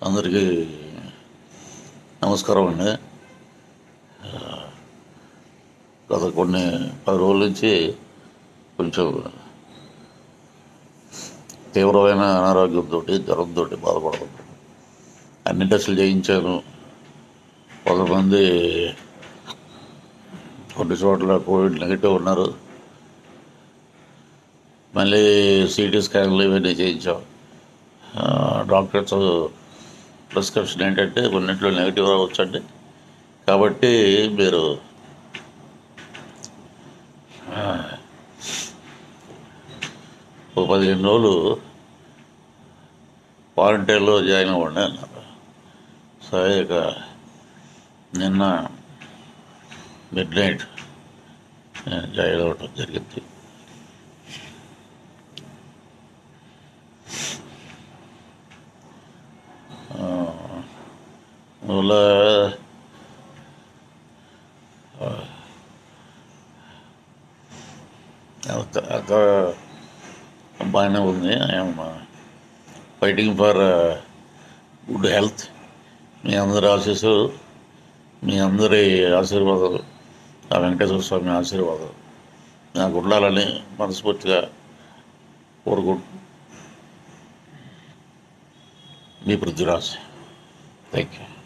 అందరికీ నమస్కారం అండి గత కొన్ని పది రోజుల నుంచి కొంచెం తీవ్రమైన అనారోగ్యంతో జ్వరంతో బాధపడుతున్నాను అన్ని టెస్టులు చేయించాను కొంతమంది కొన్ని చోట్ల కోవిడ్ నెగిటివ్ ఉన్నారు మళ్ళీ సిటీ స్కాన్లు ఇవన్నీ చేయించాం ఆ, డాక్టర్స్ ప్రిస్క్రిప్షన్ ఏంటంటే కొన్నింటిలో నెగిటివ్ రావచ్చండి కాబట్టి మీరు ఆ, ఒక పదిహేను రోజులు క్వారంటైన్లో జాయిన్ అవ్వండి అన్నారు సరే ఇక నిన్న మిడ్ నైట్ జాయిన్ అవ్వటం జరిగింది అందువల్ల అంత అంత బాగానే ఉంది I'm fighting for good health మీ అందరి ఆశీస్సు మీ అందరి ఆశీర్వాదాలు ఆ వెంకటేశ్వర స్వామి ఆశీర్వాదాలు నాకు ఉండాలని మనస్ఫూర్తిగా కోరుకుంటు మీ పృథ్వీరాజ్ థ్యాంక్ యూ